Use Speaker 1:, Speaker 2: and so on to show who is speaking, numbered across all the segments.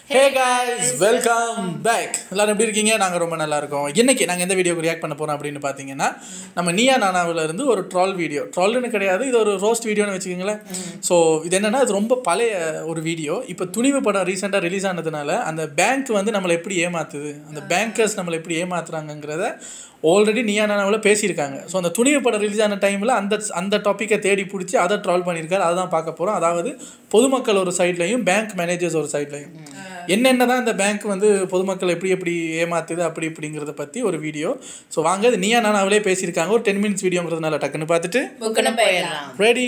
Speaker 1: ஹே guys welcome back எல்லாரும் எப்படி இருக்கீங்க நாங்கள் ரொம்ப நல்லா இருக்கோம் இன்னைக்கு நாங்கள் எந்த வீடியோக்கு ரியாக்ட் பண்ண போகிறோம் அப்படின்னு பார்த்தீங்கன்னா நம்ம நீயா நானாவில் இருந்து ஒரு ட்ரால் வீடியோ ட்ரால்னு கிடையாது இது ஒரு ரோஸ்ட் வீடியோன்னு வச்சுக்கோங்களேன் ஸோ இது என்னென்னா இது ரொம்ப பழைய ஒரு வீடியோ இப்போ துணிவு படம் ரீசெண்டாக ரிலீஸ் ஆனதுனால அந்த பேங்க் வந்து நம்மளை எப்படி ஏமாத்துது அந்த பேங்கர்ஸ் நம்மளை எப்படி ஏமாத்துறாங்கங்கிறத ஆல்ரெடி நீயா நானாவில் பேசியிருக்காங்க ஸோ அந்த துணிவு படம் ரிலீஸ் ஆன டைமில் அந்த அந்த டாப்பிக்கை தேடி பிடிச்சி அதை ட்ரால் பண்ணியிருக்காரு அதை தான் பார்க்க போகிறோம் அதாவது பொதுமக்கள் ஒரு சைட்லையும் பேங்க் மேனேஜர்ஸ் ஒரு சைட்லையும் என்னென்ன தான் இந்த பேங்க் வந்து பொதுமக்கள் எப்படி எப்படி ஏமாத்துது அப்படி இப்படிங்கிறத பற்றி ஒரு வீடியோ ஸோ வாங்க இது நீயா நானாவிலே பேசியிருக்காங்க ஒரு டென் மினிட்ஸ் வீடியோங்கிறதுனால டக்குன்னு பார்த்துட்டு
Speaker 2: புக்குன்னு போயிடலாம்
Speaker 1: ரெடி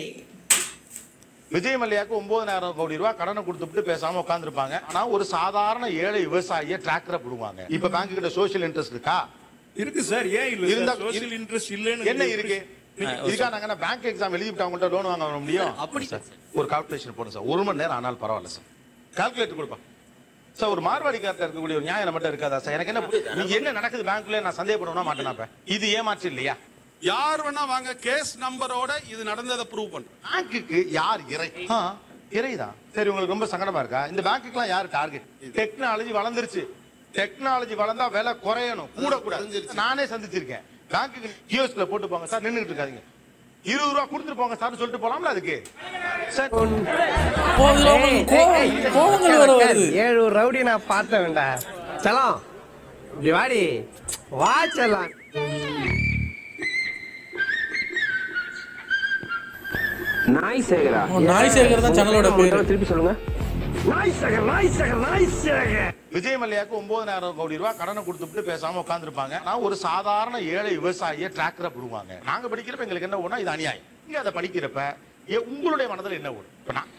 Speaker 3: விஜய் மல்லையாக்கு ஒன்பதாயிரம் கோடி ரூபாய் கடனை கொடுத்துட்டு பேசாம உட்காந்துருப்பாங்க ஆனா ஒரு சாதாரண ஏழை விவசாயிய டிராக்டரை போடுவாங்க இப்ப பேங்க் கிட்ட சோஷியல் இன்ட்ரெஸ்ட் இருக்கா
Speaker 4: இருக்கு சார் ஏன் இல்ல
Speaker 3: இருந்தா-
Speaker 4: இருந்தா சோஷியல் இன்ட்ரெஸ்ட் இல்லன்னு
Speaker 3: என்ன இருக்கு இதுக்கா நாங்க பேங்க் எக்ஸாம் எழுதிட்டு அவங்கள்ட்ட லோன் வாங்க வர முடியும்
Speaker 2: அப்படி
Speaker 3: சார் ஒரு கால்குலேஷன் போடுங்க சார் ஒரு மணி நேரம் ஆனால் பரவாயில்ல சார் கால்குலேட்டர் கொடுப்பா சார் ஒரு மார்வாடி கார்ட்ட இருக்கக்கூடிய ஒரு நியாயம் மட்டும் இருக்காதா சார் எனக்கு என்ன புரியுது? நீங்க என்ன நடக்குது பேங்க்ல நான் சந்தேகப்படணும் மாட்டேனா இப்ப? இது ஏமாற்று இல்லையா
Speaker 4: யார் வேணா வாங்க கேஸ் நம்பரோட இது நடந்ததை ப்ரூவ் பண்றேன்
Speaker 3: பேங்க்குக்கு யார் இறை ஆ, இறைதான் சரி உங்களுக்கு ரொம்ப சங்கடமா இருக்கா இந்த பேங்க்குக்குலாம் யார் டார்கெட் டெக்னாலஜி வளர்ந்துருச்சு டெக்னாலஜி வளர்ந்தா விலை குறையணும் கூட கூட நானே சந்திச்சிருக்கேன் பேங்க்குக்கு கியோஸ்ல போட்டு போங்க சார் நின்னுட்டு இருக்காதீங்க இருபது ரூபா கொடுத்துட்டு போங்க சார் சொல்லிட்டு போலாம்ல அதுக்கு சார்
Speaker 1: ஓ இதில் அவங்களுக்கு கோவம் கோவங்கள் வேற வருது
Speaker 5: ஏழு ஒரு ரவுடி நான் பார்த்த வேண்டாம் செலாம் இப்படி வாடி வா செல்லாம் நாய் சேகரா
Speaker 1: ஓ, நாய் சேகர் தான் சேனலோட பேரு.
Speaker 5: திருப்பி சொல்லுங்க நாய் சேகர் நாய் சேகர் நாய் சேகர்
Speaker 3: விஜய் மல்லையாக்கு ஒன்பதாயிரம் கோடி ரூபாய் கடனை கொடுத்துட்டு பேசாம உட்காந்துருப்பாங்க நான் ஒரு சாதாரண ஏழை விவசாயிய டிராக்டரை போடுவாங்க நாங்க படிக்கிறப்ப எங்களுக்கு என்ன ஒண்ணா இது அநியாயம் நீங்க அதை படிக்கிறப்ப ஏ- உங்களுடைய மனதில் என்ன ஓடும் இப்ப நான்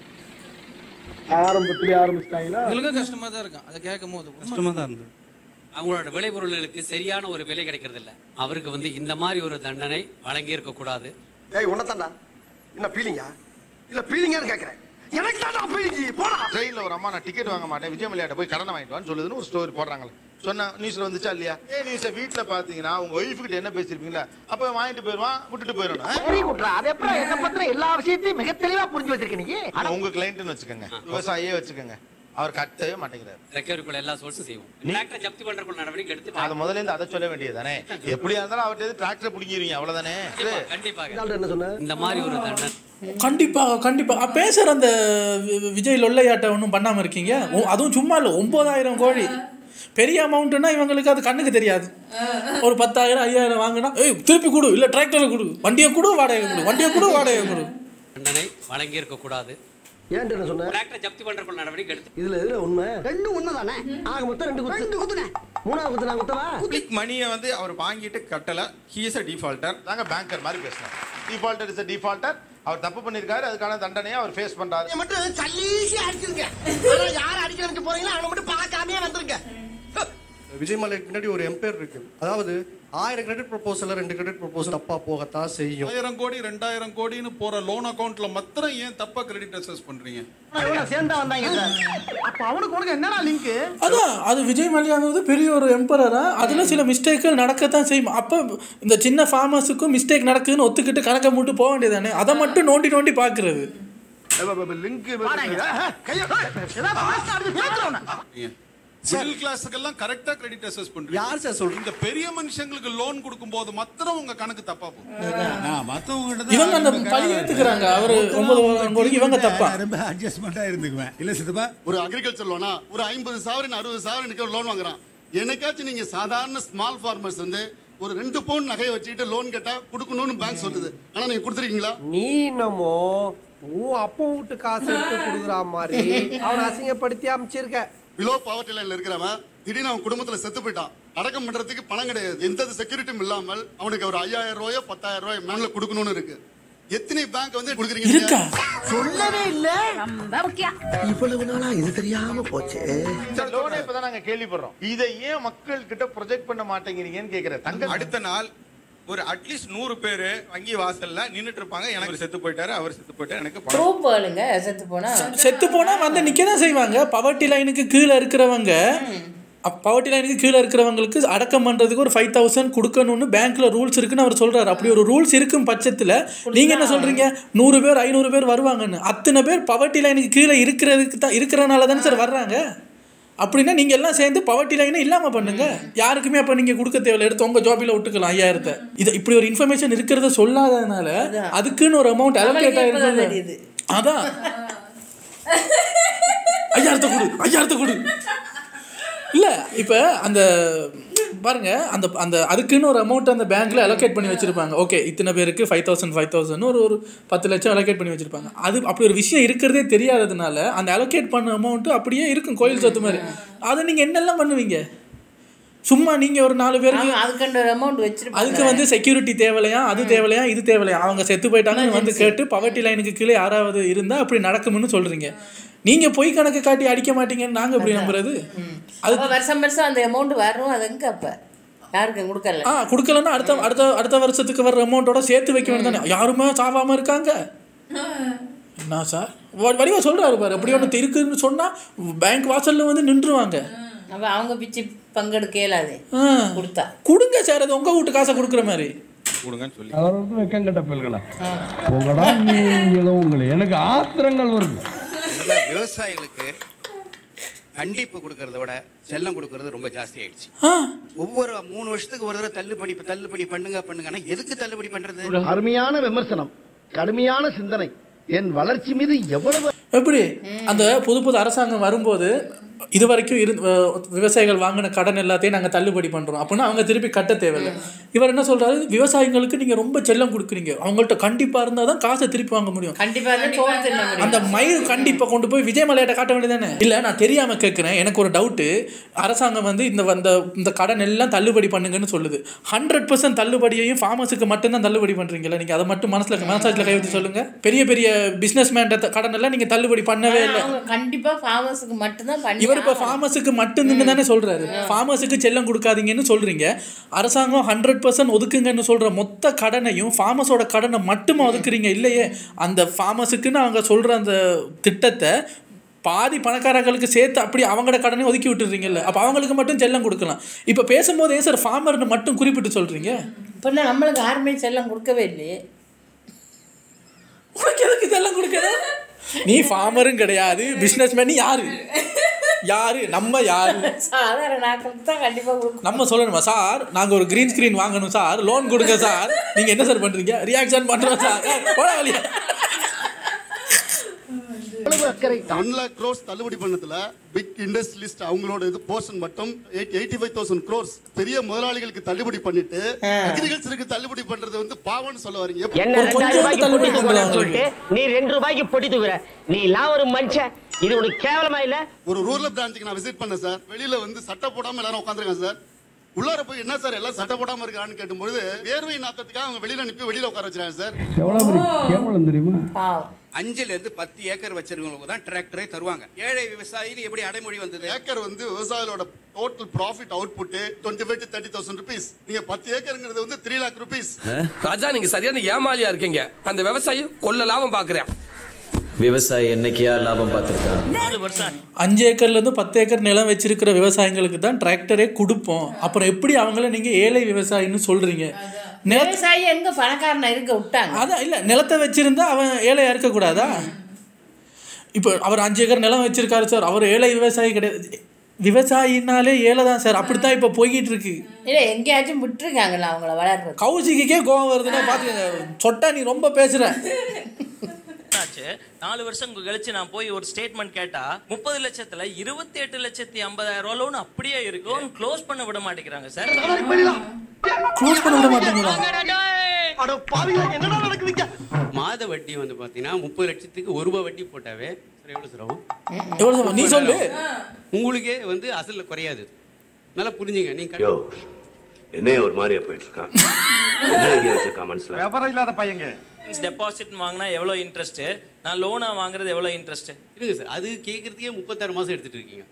Speaker 6: எங்களுக்கும் கஷ்டமா தான் இருக்கும் அதை கேட்கும் போது கஷ்டமா தான் இருந்தது
Speaker 7: அவங்களோட விளைபொருளுக்கு சரியான ஒரு விலை கிடைக்கிறது இல்ல அவருக்கு வந்து இந்த மாதிரி ஒரு தண்டனை வழங்கி இருக்க கூடாது
Speaker 8: ஏய் உன்னதான்டா என்ன பீலிங்கா இல்ல பீலிங்கான்னு கேக்குறேன் எனக்கு தான் பீலிங்கி போடா
Speaker 3: ட்ரெயின்ல ஒரு அம்மா நான் டிக்கெட் வாங்க மாட்டேன் விஜய் மல்லையாட்ட போய் கடனை வாங்கிட்டு வான்னு சொல்லுதுன்னு ஒரு ஸ்டோரி போடுறாங்களே சொன்ன நியூஸ்ல வந்துச்சா இல்லையா ஏ நியூஸ் வீட்டுல பாத்தீங்கன்னா உங்க ஒய்ஃப் கிட்ட என்ன பேசிருப்பீங்களா அப்ப வாங்கிட்டு போயிருவான் விட்டுட்டு போயிடணும்
Speaker 8: வெரி குட்ரா அது எப்படி என்ன பத்தின எல்லா விஷயத்தையும் மிக தெளிவா புரிஞ்சு வச்சிருக்க நீ
Speaker 3: ஆனா உங்க கிளைண்ட்னு வச்சுக்கோங்க விவசாயியே வச்சுக்கோங்க அவர் கட்டவே மாட்டேங்கிறாரு
Speaker 7: ரெக்கவரிக்குள்ள எல்லா சோர்ஸும் செய்வோம் டிராக்டர் ஜப்தி பண்றதுக்குள்ள நடவடிக்கை எடுத்து
Speaker 3: அது முதல்ல இருந்து அதை சொல்ல வேண்டியதுதானே எப்படியா இருந்தாலும் அவர்கிட்ட டிராக்டர் பிடிங்கிருவீங்க அவ்வளவுதானே
Speaker 7: கண்டிப்பாக
Speaker 5: என்ன சொன்ன
Speaker 7: இந்த மாதிரி ஒரு தண்டனை
Speaker 1: கண்டிப்பாக கண்டிப்பாக பேசுகிற அந்த வி- விஜய் லொல்லையாட்ட ஒன்றும் பண்ணாமல் இருக்கீங்க ஓ, அதுவும் சும்மா இல்லை ஒம்பதாயிரம் கோழி பெரிய அமௌண்ட்டுன்னா இவங்களுக்கு அது கண்ணுக்கு தெரியாது ஒரு பத்தாயிரம் ஐயாயிரம் வாங்கினா ஏய் திருப்பி கொடு இல்லை டிராக்டரை கொடு வண்டியை கொடு வாடகை கொடு வண்டியை கொடு வாடகை கொடு
Speaker 7: தண்டனை வழங்கி இருக்க கூடாது
Speaker 5: ஏன்ட்டு என்ன சொன்ன
Speaker 7: டிராக்டர் ஜப்தி பண்றதுக்குள்ள நடவடிக்கை எடுத்து
Speaker 5: இதுல எதுல உண்மை
Speaker 8: ரெண்டும் ஒண்ணுதானே
Speaker 5: ஆக மொத்தம் ரெண்டு குத்து ரெண்டு குத்துனே மூணாவது குத்து நான் குத்தவா
Speaker 4: பப்ளிக் மணியை வந்து அவர் வாங்கிட்டு கட்டல ஹி இஸ் அ டிஃபால்டர்
Speaker 3: நாங்க பேங்கர் மாதிரி பேசுறோம் டிஃபால்டர் இஸ் டிஃபால்டர் அவர் தப்பு பண்ணிருக்காரு அதுக்கான தண்டனையை அவர் ஃபேஸ் பண்றாரு
Speaker 8: நீ மட்டும் சல்லீசி அடிச்சிருக்க ஆனா யார் அடிக்கிறதுக்கு போறீங்களோ அவனை மட்டும் பார்க்காமயே வந்திருக்க
Speaker 9: விஜய் மலைக்கு பின்னாடி ஒரு எம்பேர் இருக்கு அதாவது ஆயிரம் கிரெடிட் ப்ரொபோசல் ரெண்டு கிரெடிட் ப்ரொபோசல் தப்பா போகத்தான் செய்யும்
Speaker 4: ஆயிரம் கோடி ரெண்டாயிரம் கோடின்னு போற லோன் அக்கவுண்ட்ல மாத்திரம் ஏன் தப்பா கிரெடிட் அசஸ் பண்றீங்க
Speaker 8: சேர்ந்தா வந்தாங்க சார் அப்ப அவனுக்கு உனக்கு என்னடா லிங்க்
Speaker 1: அதான் அது விஜய் மல்லையாங்கிறது பெரிய ஒரு எம்பரரா அதில் சில மிஸ்டேக்குகள் நடக்கத்தான் செய்யும் அப்போ இந்த சின்ன ஃபார்மர்ஸுக்கும் மிஸ்டேக் நடக்குதுன்னு ஒத்துக்கிட்டு கணக்கை மூட்டு போக வேண்டியதானே அதை மட்டும் நோண்டி நோண்டி பார்க்குறது
Speaker 4: மிடில் கிளாஸுக்கெல்லாம் கரெக்டா கிரெடிட் அசஸ் பண்றீங்க
Speaker 9: யார் சார் சொல்றீங்க
Speaker 4: இந்த பெரிய மனுஷங்களுக்கு லோன் கொடுக்கும்போது மாத்திரம் உங்க கணக்கு தப்பா போகும்
Speaker 1: இவங்க அந்த பழி ஏற்றுக்கிறாங்க அவர் ஒன்பது கோடிக்கு இவங்க தப்பா
Speaker 10: ரொம்ப அட்ஜஸ்ட்மெண்ட்டாக இருந்துக்குவேன் இல்லை சித்தப்பா
Speaker 11: ஒரு அக்ரிகல்ச்சர் லோனா ஒரு ஐம்பது சவரன் அறுபது சவரனுக்கு லோன் வாங்குறான் என்னைக்காச்சும் நீங்க சாதாரண ஸ்மால் ஃபார்மர்ஸ் வந்து ஒரு ரெண்டு பவுன் நகையை வச்சுக்கிட்டு லோன் கேட்டா கொடுக்கணும்னு பேங்க் சொல்லுது ஆனா நீங்க கொடுத்துருக்கீங்களா
Speaker 5: நீ என்னமோ உன் அப்பா வீட்டு காசு எடுத்து கொடுக்குற மாதிரி அவனை அசிங்கப்படுத்தி அமைச்சிருக்க
Speaker 11: பிலோ பாவர்ட்டி லைன்ல இருக்கிறவன் திடீர்னு அவன் குடும்பத்துல செத்து போயிட்டான் அடக்கம் பண்றதுக்கு பணம் கிடையாது எந்த செக்யூரிட்டியும் இல்லாமல் அவனுக்கு ஒரு ஐயாயிரம் ரூபாயோ பத்தாயிரம் ரூபாய் மேல கொடுக்கணும்னு இருக்கு எத்தனை பேங்க் வந்து கொடுக்குறீங்க
Speaker 1: இருக்கா
Speaker 8: சொல்லவே இல்ல
Speaker 2: ரொம்ப முக்கியம்
Speaker 8: இவ்வளவு நாளா இது தெரியாம போச்சு
Speaker 3: சார் லோனே இப்பதான் நாங்க கேள்விப்படுறோம் இதை ஏன் மக்கள் கிட்ட ப்ரொஜெக்ட் பண்ண மாட்டேங்கிறீங்கன்னு கேக்குறேன் தங்க
Speaker 4: அடுத்த நாள் ஒரு அட்லீஸ்ட் நூறு பேரு வங்கி வாசல்ல நின்னுட்டு இருப்பாங்க எனக்கு செத்து போயிட்டாரு அவர் செத்து போயிட்டாரு எனக்கு பணம்
Speaker 2: ப்ரூஃப் வேணுங்க செத்து போனா
Speaker 1: செத்து போனால் வந்து நிற்க தான் செய்வாங்க பவர்ட்டி லைனுக்கு கீழே இருக்கிறவங்க பவர்ட்டி லைனுக்கு கீழே இருக்கிறவங்களுக்கு அடக்கம் பண்ணுறதுக்கு ஒரு ஃபைவ் தௌசண்ட் கொடுக்கணும்னு பேங்க்ல ரூல்ஸ் இருக்குன்னு அவர் சொல்றாரு அப்படி ஒரு ரூல்ஸ் இருக்கும் பட்சத்தில் நீங்கள் என்ன சொல்றீங்க நூறு பேர் ஐநூறு பேர் வருவாங்கன்னு அத்தனை பேர் பவர்ட்டி லைனுக்கு கீழே இருக்கிறதுக்கு தான் இருக்கிறனால தானே சார் வர்றாங்க அப்படின்னா நீங்கள் எல்லாம் சேர்ந்து பவர்ட்டி லைனை இல்லாமல் பண்ணுங்க யாருக்குமே அப்போ நீங்கள் கொடுக்க தேவையில்ல எடுத்து உங்கள் ஜாபில் விட்டுக்கலாம் ஐயாயிரத்தை இது இப்படி ஒரு இன்ஃபர்மேஷன் இருக்கிறத சொல்லாததுனால அதுக்குன்னு ஒரு அமௌண்ட் அலோகேட் ஆகிருக்கு அதான் ஐயாயிரத்தை கொடு ஐயாயிரத்தை கொடு இல்லை இப்போ அந்த பாருங்க அந்த அந்த அதுக்குன்னு ஒரு அமௌண்ட் அந்த பேங்க்ல அலோகேட் பண்ணி வச்சிருப்பாங்க ஓகே இத்தனை பேருக்கு ஃபைவ் தௌசண்ட் ஃபைவ் தௌசண்ட் ஒரு ஒரு பத்து லட்சம் அலோகேட் பண்ணி வச்சிருப்பாங்க அது அப்படி ஒரு விஷயம் இருக்கிறதே தெரியாததுனால அந்த அலோகேட் பண்ண அமௌண்ட் அப்படியே இருக்கும் கோயில் சொத்து மாதிரி அதை நீங்கள் என்னெல்லாம் பண்ணுவீங்க சும்மா நீங்கள் ஒரு நாலு பேருக்கு
Speaker 2: அதுக்கு ஒரு அமௌண்ட் வச்சிருப்பாங்க
Speaker 1: அதுக்கு வந்து செக்யூரிட்டி தேவையா அது தேவையா இது தேவையா அவங்க செத்து போயிட்டாங்கன்னு வந்து கேட்டு பவர்ட்டி லைனுக்கு கீழே யாராவது இருந்தால் அப்படி நடக்கும்னு சொல்கிறீங்க நீங்கள் பொய் கணக்கு காட்டி அடிக்க மாட்டீங்கன்னு நாங்கள் எப்படி நம்புறது
Speaker 2: அப்ப வருஷம் வருஷம் அந்த அமௌண்ட் வரும் அது எங்க அப்ப யாருக்கும் கொடுக்கல
Speaker 1: ஆ கொடுக்கலன்னா அடுத்த அடுத்த அடுத்த வருஷத்துக்கு வர அமௌண்ட்டோட சேர்த்து வைக்க வேண்டியது தானே யாருமே சாவாமல் இருக்காங்க என்ன சார் வ- வடிவா சொல்கிறாரு பாரு அப்படி ஒன்று இருக்குன்னு சொன்னால் பேங்க் வாசல்ல வந்து நின்றுவாங்க
Speaker 2: அப்ப அவங்க பிச்சு பங்கெடுக்க இயலாது
Speaker 1: ஆ.
Speaker 2: கொடுத்தா
Speaker 1: கொடுங்க சார் அது உங்கள் வீட்டு காசை கொடுக்குற மாதிரி
Speaker 4: கொடுங்கன்னு சொல்லி
Speaker 12: அவருக்கு வெக்கங்கட்ட பிள்ளைகளா உங்களா நீங்களும் உங்களை எனக்கு ஆத்திரங்கள் வருது
Speaker 13: முதல்ல விவசாயிகளுக்கு கண்டிப்பு கொடுக்கறத விட செல்லம் கொடுக்கறது ரொம்ப ஜாஸ்தி ஆயிடுச்சு ஒவ்வொரு மூணு வருஷத்துக்கு ஒரு தடவை தள்ளுபடி தள்ளுபடி பண்ணுங்க பண்ணுங்கன்னா எதுக்கு தள்ளுபடி பண்றது
Speaker 8: அருமையான விமர்சனம் கடுமையான சிந்தனை என் வளர்ச்சி மீது எவ்வளவு
Speaker 1: எப்படி அந்த புது புது அரசாங்கம் வரும்போது இது வரைக்கும் இரு அஹ் விவசாயிகள் வாங்கின கடன் எல்லாத்தையும் நாங்கள் தள்ளுபடி பண்ணுறோம் அப்படின்னா அவங்க திருப்பி கட்ட தேவையில்லை இவர் என்ன சொல்றாரு விவசாயிகளுக்கு நீங்கள் ரொம்ப செல்லம் கொடுக்குறீங்க அவங்கள்ட்ட கண்டிப்பாக இருந்தால் தான் காசை திருப்பி வாங்க முடியும்
Speaker 2: கண்டிப்பா தான் சோறு தின்ன முடியும்
Speaker 1: அந்த மயில் கண்டிப்பாக கொண்டு போய் விஜய் மலையாட்ட காட்ட வேண்டியதானே இல்லை நான் தெரியாமல் கேட்குறேன் எனக்கு ஒரு டவுட்டு அரசாங்கம் வந்து இந்த வந்த இந்த கடன் எல்லாம் தள்ளுபடி பண்ணுங்கன்னு சொல்லுது ஹண்ட்ரட் பர்சன்ட் தள்ளுபடியையும் ஃபார்மஸுக்கு மட்டும்தான் தள்ளுபடி பண்ணுறீங்களா நீங்கள் அதை மட்டும் மனசில் மனசாட்சியில் கை வச்சு சொல்லுங்கள் பெரிய பெரிய பிஸ்னஸ் மேன் கடன் எல்லாம் நீங்கள் தள்ளுபடி பண்ணவே இல்லை
Speaker 2: அவங்க கண்டிப்பா ஃபார்மர்ஸுக்கு மட்டும்தான் பண்ணி
Speaker 1: இவர் இப்போ ஃபார்மஸுக்கு மட்டும் தானே சொல்றாரு ஃபார்மஸுக்கு செல்லம் கொடுக்காதீங்கன்னு சொல்றீங்க அரசாங்கம் ஹண்ட்ரட் பர்சன்ட் ஒதுக்குங்கன்னு சொல்ற மொத்த கடனையும் ஃபார்மஸோட கடனை மட்டுமா ஒதுக்குறீங்க இல்லையே அந்த ஃபார்மஸுக்குன்னு அவங்க சொல்ற அந்த திட்டத்தை பாதி பணக்காரங்களுக்கு சேர்த்து அப்படி அவங்களோட கடனை ஒதுக்கி விட்டுறீங்கல்ல அப்போ அவங்களுக்கு மட்டும் செல்லம் கொடுக்கலாம் இப்போ பேசும்போது ஏன் சார் ஃபார்மர்னு மட்டும் குறிப்பிட்டு சொல்றீங்க
Speaker 2: இப்போ நம்மளுக்கு யாருமே செல்லம் கொடுக்கவே இல்லையே
Speaker 1: உனக்கு எதுக்கு இதெல்லாம் கொடுக்கணும் நீ ஃபார்மரும் கிடையாது பிஸ்னஸ் மேன் யாரு யாரு நம்ம யாரு
Speaker 2: சாதாரண ஆட்களுக்கு தான் கண்டிப்பா கொடுக்கும்
Speaker 1: நம்ம சொல்லணுமா சார் நாங்கள் ஒரு க்ரீன் ஸ்க்ரீன் வாங்கணும் சார் லோன் கொடுங்க சார் நீங்கள் என்ன சார் பண்ணுறீங்க ரியாக்ஷன் பண்ணுறோம் சார் ஏய், போடா வெளியே
Speaker 11: ஒன் லேக் க்ரோஸ் தள்ளுபடி பண்ணதுல பிக் இண்டஸ்ட்ரியலிஸ்ட் அவங்களோட இது போர்ஷன் மட்டும் எயிட்டி ஃபைவ் தௌசண்ட் க்ரோஸ் பெரிய முதலாளிகளுக்கு தள்ளுபடி பண்ணிட்டு அக்ரிகல்ச்சருக்கு தள்ளுபடி பண்றது வந்து பாவம்னு சொல்ல வரீங்க
Speaker 14: என்ன ரெண்டாயிரம் ரூபாய்க்கு பொட்டி தூக்குறேன்னு சொல்லிட்டு நீ ரெண்டு ரூபாய்க்கு பொட்டி தூக்குற நீ எல்லாம் ஒரு மனுஷன் இது உனக்கு கேவலமா இல்ல
Speaker 11: ஒரு ரூரல் பிரான்ச்சுக்கு நான் விசிட் பண்ணேன் சார் வெளியில வந்து சட்டை போடாம எல்லாரும் உட்காந்துருக்காங்க சார் உள்ளார போய் என்ன சார் எல்லாம் சட்டை போடாம இருக்கான்னு கேட்டும்போது வேர்வை நாத்தத்துக்காக அவங்க வெளியில அனுப்பி வெளியில உட்கார வச்சிருக்காங்க சார்
Speaker 12: எவ்வளவு பெரிய கேவலம் தெரியுமா
Speaker 13: அஞ்சுல இருந்து பத்து ஏக்கர் வச்சிருக்கவங்களுக்கு தான் டிராக்டரே தருவாங்க ஏழை விவசாயின்னு எப்படி அடைமொழி வந்தது
Speaker 11: ஏக்கர் வந்து விவசாயிகளோட total profit output twenty five to thirty thousand rupees நீங்க பத்து ஏக்கருங்கிறது வந்து த்ரீ லேக் ருபீஸ்
Speaker 15: ராஜா நீங்க சரியான ஏமாலியா இருக்கீங்க அந்த விவசாயி கொள்ள லாபம் பாக்குறேன்
Speaker 16: விவசாயி என்னைக்கியா லாபம் பார்த்துருக்கான்
Speaker 1: அஞ்சு ஏக்கர்லேருந்து பத்து ஏக்கர் நிலம் வச்சிருக்கிற விவசாயிங்களுக்கு தான் டிராக்டரே கொடுப்போம் அப்புறம் எப்படி அவங்கள நீங்கள் ஏழை விவசாயின்னு சொல்கிறீங்க நில
Speaker 2: விவசாயி எங்க பணக்காரனா இருக்க விட்டாங்க
Speaker 1: அதான் இல்லை நிலத்தை வச்சிருந்தா அவன் ஏழையாக இருக்கக்கூடாதா இப்போ அவர் அஞ்சு ஏக்கர் நிலம் வச்சிருக்காரு சார் அவர் ஏழை விவசாயி கிடையாது விவசாயினாலே ஏழை தான் சார் அப்படித்தான் இப்போ போய்கிட்டு இருக்கு
Speaker 2: இல்ல எங்கேயாச்சும் விட்டுருக்காங்களா அவங்கள வளர்றது
Speaker 1: கௌசிக்கே கோவம் வருதுன்னா பார்த்துக்கங்க சொட்டா நீ ரொம்ப பேசுற
Speaker 17: ஆச்சு நாலு வருஷம் கழிச்சு நான் போய் ஒரு ஸ்டேட்மெண்ட் கேட்டா முப்பது லட்சத்துல இருபத்தி எட்டு லட்சத்தி ஐம்பதாயிரம் ரூபா லோன் அப்படியே இருக்கு லோன் க்ளோஸ் பண்ண விட மாட்டேங்கிறாங்க சார்
Speaker 1: க்ளோஸ் பண்ண விட மாட்டேங்கிறா
Speaker 8: என்னடா நடக்குதுங்க
Speaker 13: மாத வட்டி வந்து பாத்தீங்கன்னா முப்பது லட்சத்துக்கு ஒரு ரூபாய் வட்டி போட்டாவே சார் எவ்வளவு சார் ஆகும்
Speaker 1: எவ்வளவு சார்? நீ சொல்லு.
Speaker 13: உங்களுக்கே வந்து அசல்ல குறையாது நல்லா புரிஞ்சுங்க நீங்க
Speaker 18: யோ என்ன ஒரு மாதிரியா போயிட்டு இருக்கான் என்ன ஐடியா வச்சிருக்கான் மனசுல
Speaker 17: வியாபாரம் இல்லாத பையங்க டெபாசிட் வாங்கினா எவ்வளவு இன்ட்ரெஸ்ட் நான் லோனா வாங்குறது எவ்வளவு இன்ட்ரெஸ்ட்
Speaker 13: இருங்க சார் அது கேட்கறதுக்கே முப்பத்தாறு மாசம் எடுத்துட்டு இருக்கீங்க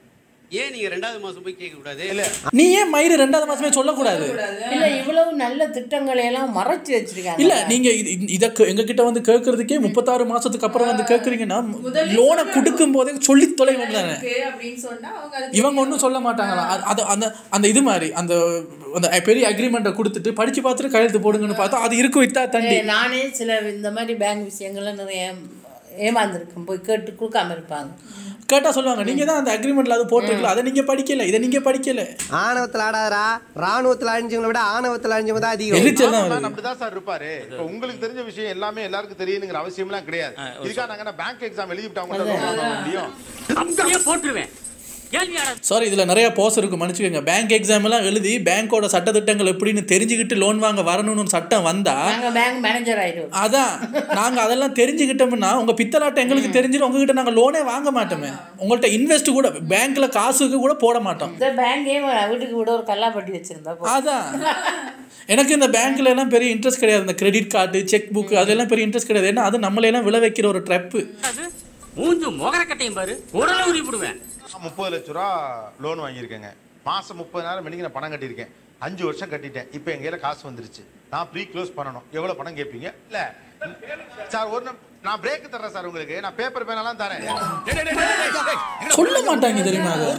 Speaker 13: ஏன் நீங்க ரெண்டாவது மாசம் போய் கேட்க கூடாது
Speaker 1: நீ ஏன் மயிறு ரெண்டாவது மாசமே சொல்லக்கூடாது
Speaker 2: இல்ல இவ்வளவு நல்ல திட்டங்களை எல்லாம் மறைச்சு வச்சிருக்காங்க
Speaker 1: இல்ல நீங்க இது- இது- இத க- எங்க கிட்ட வந்து கேட்கறதுக்கே முப்பத்தாறு மாசத்துக்கு அப்புறம் வந்து கேக்குறீங்கன்னா லோனை கொடுக்கும் போதே சொல்லி தொலை தானே
Speaker 19: அப்படின்னு சொன்னா அவங்க அதை
Speaker 1: இவங்க ஒன்றும் சொல்ல மாட்டாங்களா அது- அது அந்த அந்த இது மாதிரி அந்த அந்த பெரிய அக்ரிமெண்ட்டை கொடுத்துட்டு படிச்சு பார்த்துட்டு கையெழுத்து போடுங்கன்னு பார்த்தா அது இருக்கும் இத்தா தண்டி
Speaker 2: ஏ, நானே சில இந்த மாதிரி பேங்க் விஷயங்கள்ல நிறைய ஏமாந்துருக்கேன் போய் கேட்டு கொடுக்காம இருப்பாங்க
Speaker 1: கேட்டா சொல்லுவாங்க நீங்க தான் அந்த அக்ரிமெண்ட்ல அது போட்டிருக்கல அதை நீங்க படிக்கல இதை நீங்க படிக்கல
Speaker 5: ஆணவத்தில் ஆடாதரா ராணுவத்தில் அழிஞ்சவங்களை விட ஆணவத்தில் அழிஞ்சவங்க தான் அதிகம்
Speaker 1: எரிச்சல் தான் வருது.
Speaker 3: அப்படிதான் சார் இருப்பாரு இப்ப உங்களுக்கு தெரிஞ்ச விஷயம் எல்லாமே எல்லாருக்கும் தெரியுங்கிற அவசியம் எல்லாம் கிடையாது இதுக்காக நாங்க பேங்க் எக்ஸாம் எழுதி விட்டாங்க முடியும்
Speaker 14: அப்படியே போட்டுருவேன் கேள்வியாளர்
Speaker 1: சாரி இதுல நிறைய போஸ் இருக்கு மன்னிச்சுக்கோங்க பேங்க் எக்ஸாம் எல்லாம் எழுதி பேங்கோட சட்ட திட்டங்கள் எப்படின்னு தெரிஞ்சுக்கிட்டு லோன் வாங்க வரணும்னு ஒரு சட்டம் வந்தா
Speaker 2: நாங்க பேங்க் மேனேஜர் ஆயிடுவோம்
Speaker 1: அதான் நாங்க அதெல்லாம் தெரிஞ்சுக்கிட்டோம்னா உங்க பித்தலாட்டம் எங்களுக்கு தெரிஞ்சிடும் உங்ககிட்ட நாங்க லோனே வாங்க மாட்டோமே உங்கள்ட்ட இன்வெஸ்ட் கூட பேங்க்ல காசுக்கு கூட போட மாட்டோம்
Speaker 2: இந்த பேங்கே வீட்டுக்கு விட ஒரு கல்லாப்பட்டி வச்சிருந்தா போதும்.
Speaker 1: அதான் எனக்கு இந்த பேங்க்ல எல்லாம் பெரிய இன்ட்ரெஸ்ட் கிடையாது இந்த கிரெடிட் கார்டு செக் புக் அதெல்லாம் பெரிய இன்ட்ரெஸ்ட் கிடையாது ஏன்னா அது நம்மளை எல்லாம் விளை வைக்கிற ஒரு ட்ரப்பு
Speaker 14: மூஞ்சு மொகரக்கட்டையும் பாரு உடல உரி விடுவேன்
Speaker 3: முப்பது லட்ச ரூபா லோன் வாங்கியிருக்கேங்க மாசம் முப்பதாயிரம் மணிக்கு நான் பணம் கட்டியிருக்கேன் அஞ்சு வருஷம் கட்டிட்டேன் இப்போ எங்க கையில காசு வந்துருச்சு நான் ப்ரீ க்ளோஸ் பண்ணணும் எவ்வளவு பணம் கேட்பீங்க இல்ல சார் ஒரு நிமி- நான் பிரேக் தர்றேன் சார் உங்களுக்கு நான் பேப்பர் பேனெல்லாம் தரேன்
Speaker 1: சொல்ல மாட்டாங்க தெரியுமா அதை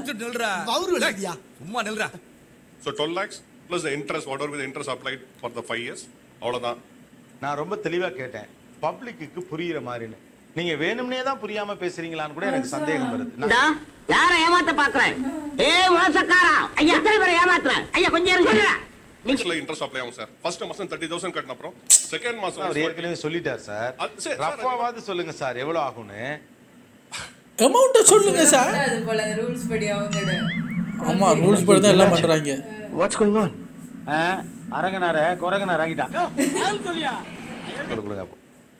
Speaker 20: சும்மா நில்றா so twelve lakhs plus interest what with interest applied for the five years அவ்வளோதான்
Speaker 3: நான் ரொம்ப தெளிவா கேட்டேன் பப்ளிக்கு புரியுற மாதிரின்னு நீங்க வேணும்னே தான் புரியாம பேசுறீங்களான்னு கூட எனக்கு சந்தேகம் வருது நான்
Speaker 14: யார ஏமாத்த பாக்குறேன் ஏ மோசக்காரா ஐயா எத்தனை பேரை ஏமாத்துறேன் ஐயா கொஞ்சம் இருங்க
Speaker 20: நெக்ஸ்ட்ல இன்ட்ரெஸ்ட் அப்ளை ஆகும் சார் ஃபர்ஸ்ட் மாசம் தேர்ட்டி தௌசண்ட் கட்டின அப்புறம் செகண்ட் மாசம்
Speaker 3: அவர் ஏற்கனவே சொல்லிட்டார் சார் ரஃபாவாவது சொல்லுங்க சார் எவ்வளவு ஆகும்னு
Speaker 1: அமௌண்ட்டை சொல்லுங்க சார்
Speaker 19: அது போல ரூல்ஸ் படி அவங்க
Speaker 1: ஆமா ரூல்ஸ் படி தான் எல்லாம் பண்றாங்க
Speaker 3: வாட்ஸ் கோயிங் ஆன் அரங்கனார குரங்கனார் ஆகிட்டான் கொடுங்க அப்போ.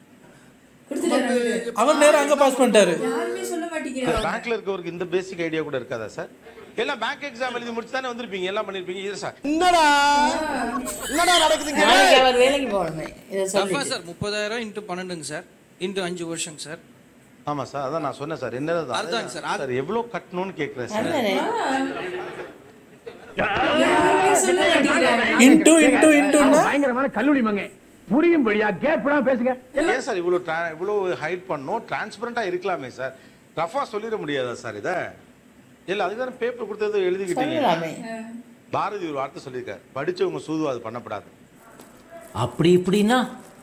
Speaker 1: அவர் நேரம் அங்க பாஸ் பண்ணிட்டாரு
Speaker 19: யாருமே சொல்ல மாட்டேங்கிறாங்க
Speaker 3: பேங்க்ல இருக்கவருக்கு இந்த பேசிக் ஐடியா கூட இருக்காதா சார் எல்லாம் பேங்க் எக்ஸாம் எழுதி முடிச்சு தானே வந்திருப்பீங்க எல்லாம் பண்ணிருப்பீங்க இது சார்
Speaker 5: என்னடா என்னடா நடக்குதுங்க
Speaker 2: நாளைக்கு அவர் வேலைக்கு போகணுமே இதை
Speaker 6: ரஃபா
Speaker 2: சொல்லி
Speaker 6: சார் முப்பதாயிரம் இன்ட்டு பன்னெண்டுங்க சார் இன்ட்டு அஞ்சு வருஷங்க சார்
Speaker 3: ஆமா சார் அதான் நான் சொன்னேன் சார் என்னதான்
Speaker 6: அதுதாங்க சார்.
Speaker 3: சார் எவ்வளவு கட்டணும்னு கேக்குறேன் சார்
Speaker 2: அதுதானே
Speaker 19: யாருமே சொல்ல மாட்டேங்கிறாங்க
Speaker 1: இன்டூ இன்டூ இன்டூன்னா
Speaker 14: பயங்கரமான கல்லூரி மங்க புரியும்படியா கேட்படா பேசுங்க
Speaker 3: ஏன் சார் இவ்வளவு tra- இவ்வளவு ஹைட் பண்ணோம் டிரான்ஸ்பரண்டா இருக்கலாமே சார் ரஃபா சொல்லிட முடியாதா சார் இத இல்ல அதுதானே பேப்பர் கொடுத்தது எழுதிக்கிட்டீங்க
Speaker 2: சொல்லலாமே
Speaker 3: பாரதி ஒரு வார்த்தை சொல்லியிருக்காரு படிச்சவங்க சூது அது பண்ணப்படாது
Speaker 21: அப்படி இப்படின்னா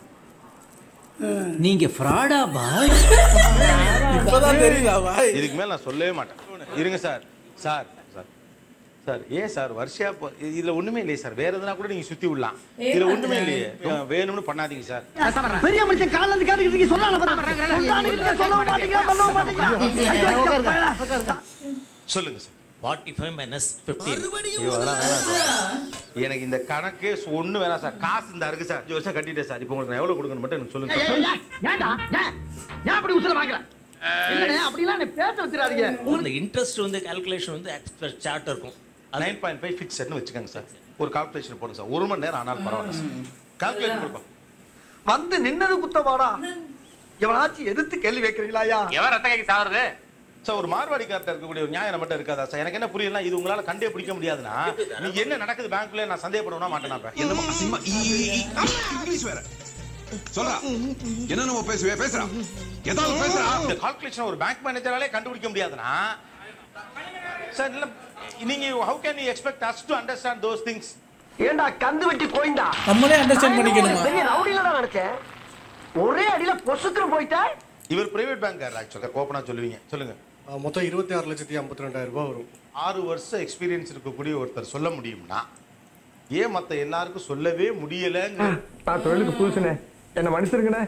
Speaker 21: நீங்க ஃப்ராடா பாய்
Speaker 1: இப்பதான் தெரியுதா பாய்
Speaker 3: இதுக்கு மேல நான் சொல்லவே மாட்டேன் இருங்க சார் சார் சார் சார் ஏன் சார் வருஷா போ- இதுல ஒண்ணுமே இல்லையே சார் வேற எதுனா கூட நீங்க சுத்தி விடலாம் இதுல ஒண்ணுமே இல்லையே அஹ் வேணும்னு பண்ணாதீங்க சார்
Speaker 14: பெரிய மனுஷன் கால இருந்து கேட்டுக்கிட்டு சொல்லலாம் சொல்ல மாட்டீங்க சொல்ல மாட்டீங்க
Speaker 3: சொல்லுங்க sir
Speaker 22: forty five minus fifteen
Speaker 3: ஐயோ அதெல்லாம் வேணாம் சார் எனக்கு இந்த கணக்கே ஒண்ணு வேணாம் சார் காசு இந்த இருக்கு சார் அஞ்சு வருஷம் கட்டிட்டேன் சார் இப்போ உங்களுக்கு நான் எவ்வளவு கொடுக்கணும் மட்டும் எனக்கு சொல்லுங்க
Speaker 14: ஏன்டா ஏன் ஏன் அப்படி உசுர வாங்குற இல்லண்ணே அப்படிலாம் நீ பேச வச்சிடாதீங்க
Speaker 22: இந்த இன்ட்ரெஸ்ட் வந்து கால்குலேஷன் வந்து எக்ஸ்பெக்ட் சார்ட் இருக்கும்
Speaker 3: நைன் பாயிண்ட் ஃபைவ் ஃபிக்ஸ்ட்னு வச்சுக்கோங்க சார் ஒரு கால்குலேஷன் போடுங்க சார் ஒரு மணி நேரம் ஆனாலும் பரவாயில்ல சார் கால்குலேட் கொடுப்போம்
Speaker 8: வந்து நின்னது குத்தமாடா எவனாச்சும் எதிர்த்து கேள்வி வைக்கிறீங்களாயா
Speaker 3: எவன் ரத்த கைக்கு சாகுறது சார் ஒரு மார்வாடிக்கார்ட்ட இருக்கக்கூடிய ஒரு நியாயம் நம்மகிட்ட இருக்காதா சார் எனக்கு என்ன புரியல இது உங்களால கண்டே பிடிக்க முடியாதுன்னா நீங்க என்ன நடக்குது பேங்க்ல நான் சந்தேகப்படணும் மாட்டேனா இப்ப?
Speaker 23: என்னமோ அசிங்கமா ஈ, ஈ, ஈ. இங்கிலீஷ் வேற சொல்றா என்ன நம்ம பேசுவே பேசுறா ஏதாவது பேசுறா
Speaker 3: இந்த கால்குலேஷன் ஒரு பேங்க் மேனேஜராலே கண்டுபிடிக்க முடியாதுன்னா சார் இல்ல நீங்க how can you expect us to understand those things
Speaker 8: ஏண்டா கந்து வெட்டி கோயிண்டா
Speaker 1: நம்மளே அண்டர்ஸ்டாண்ட் பண்ணிக்கணுமா
Speaker 8: பெரிய ரவுடில தான் நினைச்சேன் ஒரே அடியில பொசுக்குன்னு போயிட்டா
Speaker 3: இவர் பிரைவேட் பேங்க் ஆக்சுவலா ஓப்பனா சொல்லுவீங்க சொல்லுங்க
Speaker 9: மொத்தம் இருபத்தி ஆறு லட்சத்தி ஐம்பத்தி ரெண்டாயிரம் ரூபாய் வரும்
Speaker 3: ஆறு வருஷம் எக்ஸ்பீரியன்ஸ் இருக்கக்கூடிய ஒருத்தர் சொல்ல முடியும்னா ஏன் மத்த எல்லாருக்கும் சொல்லவே முடியலங்க
Speaker 8: நான் தொழிலுக்கு புதுசுனே என்ன மனுஷருங்கண்ணே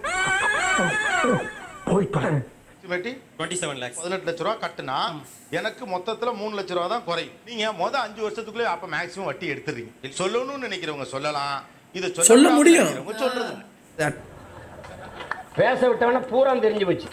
Speaker 8: போய் தொலை
Speaker 3: டுவெண்ட்டி செவன் லேக்ஸ் பதினெட்டு லட்ச ரூபா கட்டுனா எனக்கு மொத்தத்துல மூணு லட்ச ரூபா தான் குறையும் நீங்க மொத அஞ்சு வருஷத்துக்குள்ளே அப்ப மேக்ஸிமம் வட்டி எடுத்துறீங்க இது சொல்லணும்னு நினைக்கிறவங்க சொல்லலாம் இதை
Speaker 1: சொல்ல முடியும்.
Speaker 3: நினைக்கிறவங்க சொல்றது இல்ல.
Speaker 14: பேச விட்டவன பூரா தெரிஞ்சு போச்சு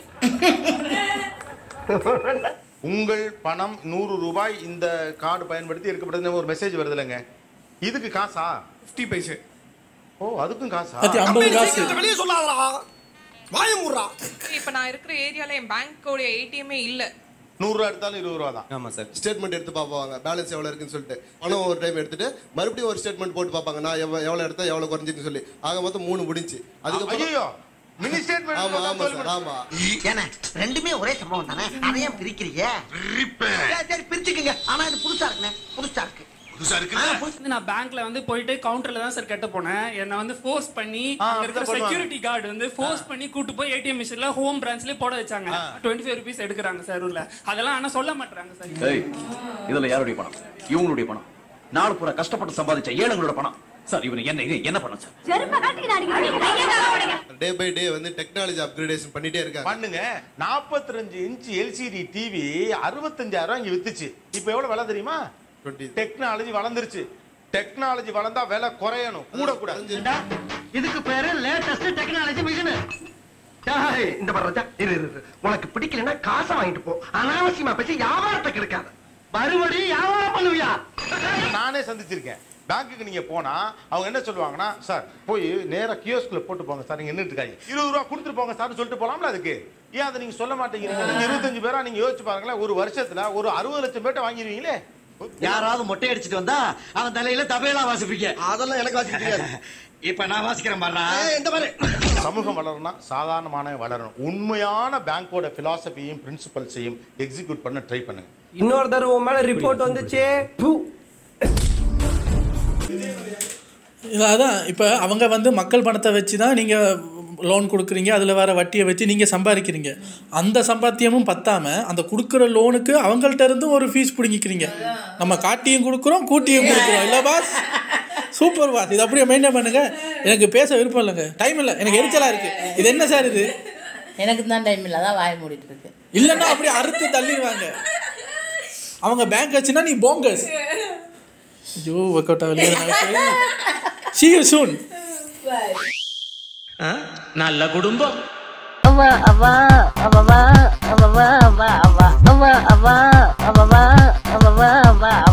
Speaker 3: உங்கள் பணம் நூறு ரூபாய் இந்த கார்டு பயன்படுத்தி எடுக்கப்பட்டது ஒரு மெசேஜ் வருது இல்லைங்க இதுக்கு காசா
Speaker 9: ஃபிஃப்டி பைசே
Speaker 3: ஓ அதுக்கும் காசா
Speaker 1: பத்தி ஐம்பது காசு
Speaker 5: வெளியே சொல்லாதடா வாய மூடுறா
Speaker 19: இப்ப நான் இருக்கிற ஏரியால என் பேங்கோட ஏடிஎம்மே இல்ல
Speaker 3: நூறுரூவா எடுத்தாலும் இருபது ரூபா தான்
Speaker 9: ஆமா சார் ஸ்டேட்மெண்ட் எடுத்து பார்ப்பாங்க பேலன்ஸ் எவ்வளவு இருக்குன்னு சொல்லிட்டு பணம் ஒரு டைம் எடுத்துட்டு மறுபடியும் ஒரு ஸ்டேட்மெண்ட் போட்டு பார்ப்பாங்க நான் எவ்வளவு எவ்வளவு எடுத்தா எவ்வளவு குறைஞ்சின்னு சொல்லி ஆக மொத்தம் மூணு முடிஞ்சு அதுக்கு
Speaker 3: ஐயோ மினி ஸ்டேட்மெண்ட்
Speaker 9: ஆமா ஆமா சார் ஆமா
Speaker 14: ஏன்னா ரெண்டுமே ஒரே சம்பவம் தானே அதை ஏன் பிரிக்கிறீங்க சரி, சரி பிரிச்சுக்கங்க ஆனா இது புதுசா இருக்குண்ணே புதுசா இருக்கு
Speaker 4: புதுசா இருக்கு நான் பேங்க்ல வந்து போயிட்டு கவுண்டர்ல தான் சார் கட்ட போனேன் என்ன வந்து ஃபோர்ஸ் பண்ணி அங்க இருக்கிற
Speaker 3: அப்படிதான் பண்ணுவாங்க.
Speaker 4: செக்யூரிட்டி கார்டு வந்து ஃபோர்ஸ் பண்ணி கூட்டு போய் ஏடிஎம் மிஷின்ல ஹோம் பிரான்ச்லயே போட வச்சாங்க டுவெண்ட்டி ஃபைவ் ருபீஸ் எடுக்கிறாங்க சார் உள்ள அதெல்லாம் ஆனா சொல்ல மாட்டாங்க சார்
Speaker 7: ஏய் இதுல யாருடைய பணம் இவங்களுடைய பணம் நாலு பூரா கஷ்டப்பட்டு சம்பாதிச்ச ஏழைங்களோட பணம் சார் இவன் என்ன இது என்ன பண்ண சார்
Speaker 9: டே பை டே வந்து டெக்னாலஜி அப்கிரேடேஷன் பண்ணிட்டே இருக்காங்க
Speaker 3: பண்ணுங்க நாற்பத்தி ரெண்டு இன்ச் எல்சிடி டிவி அறுபத்தஞ்சாயிரம் ரூபாய் இங்க வித்துச்சு இப்போ எவ்வளவு விலை தெரியுமா டெக்னாலஜி வளர்ந்துருச்சு டெக்னாலஜி வளர்ந்தா விலை குறையணும் கூட கூட
Speaker 14: இதுக்கு பேரு லேட்டஸ்ட் டெக்னாலஜி மிஷின் இந்த பாரு ராஜா இரு இரு, இரு. உனக்கு பிடிக்கலன்னா காசை வாங்கிட்டு போ அனாவசியமா பேசி வியாபாரத்தை கெடுக்காத மறுபடியும் வியாபாரம் பண்ணுவியா
Speaker 3: நானே சந்திச்சிருக்கேன் பேங்க்குக்கு நீங்க போனா அவங்க என்ன சொல்லுவாங்கன்னா சார் போய் நேரா கியோஸ்குள்ள போட்டு போங்க சார் நீங்க நின்றுட்டு இருக்காங்க இருபது ரூபா கொடுத்துட்டு போங்க சார் சொல்லிட்டு போலாம்ல அதுக்கு ஏன் அதை நீங்க சொல்ல மாட்டேங்கிறீங்க நீங்க இருபத்தஞ்சு பேரா நீங்க யோசிச்சு பாருங்களேன் ஒரு வருஷத்துல ஒரு அறுபது லட்சம் பேர்ட்ட வாங்கிடுவீங்களே
Speaker 14: யாராவது மொட்டை அடிச்சிட்டு வந்தா அவன் தலையில தபையலா வாசிப்பீங்க அதெல்லாம் எனக்கு வாசிக்க தெரியாது இப்ப நான் வாசிக்கிறேன் பாருடா இந்த மாதிரி
Speaker 3: சமூகம் வளரணும்னா சாதாரணமான வளரணும் உண்மையான பேங்கோட பிலாசபியையும் பிரின்சிபல்ஸையும் எக்ஸிக்யூட் பண்ண ட்ரை பண்ணுங்க
Speaker 5: இன்னொரு தடவை உன் மேல ரிப்போர்ட் வந்துச்சே பூ.
Speaker 1: இல்லை அதான் இப்போ அவங்க வந்து மக்கள் பணத்தை வச்சு தான் நீங்கள் லோன் கொடுக்குறீங்க அதில் வர வட்டியை வச்சு நீங்கள் சம்பாதிக்கிறீங்க அந்த சம்பாத்தியமும் பத்தாமல் அந்த கொடுக்குற லோனுக்கு அவங்கள்ட்ட இருந்தும் ஒரு ஃபீஸ் பிடிங்கிக்கிறீங்க நம்ம காட்டியும் கொடுக்குறோம் கூட்டியும் கொடுக்குறோம் இல்லை பாஸ் சூப்பர் பாஸ் இது அப்படியே மெயின்டைன் பண்ணுங்க எனக்கு பேச விருப்பம் இல்லைங்க டைம் இல்லை எனக்கு எரிச்சலாக இருக்குது இது என்ன சார் இது
Speaker 2: எனக்கு தான் டைம் இல்லை அதான் வாய மூடிட்டு இருக்கு
Speaker 1: இல்லைன்னா அப்படியே அறுத்து தள்ளிடுவாங்க அவங்க பேங்க் வச்சுன்னா நீ போங்கஸ் ஐயோ ஒர்க் அவுட் ஆகலையே சி யூ சூன்
Speaker 22: நல்ல குடும்பம்
Speaker 10: அவா அவா அவவா அவவா அவா அவா அவா அவா அவவா அவவா அவா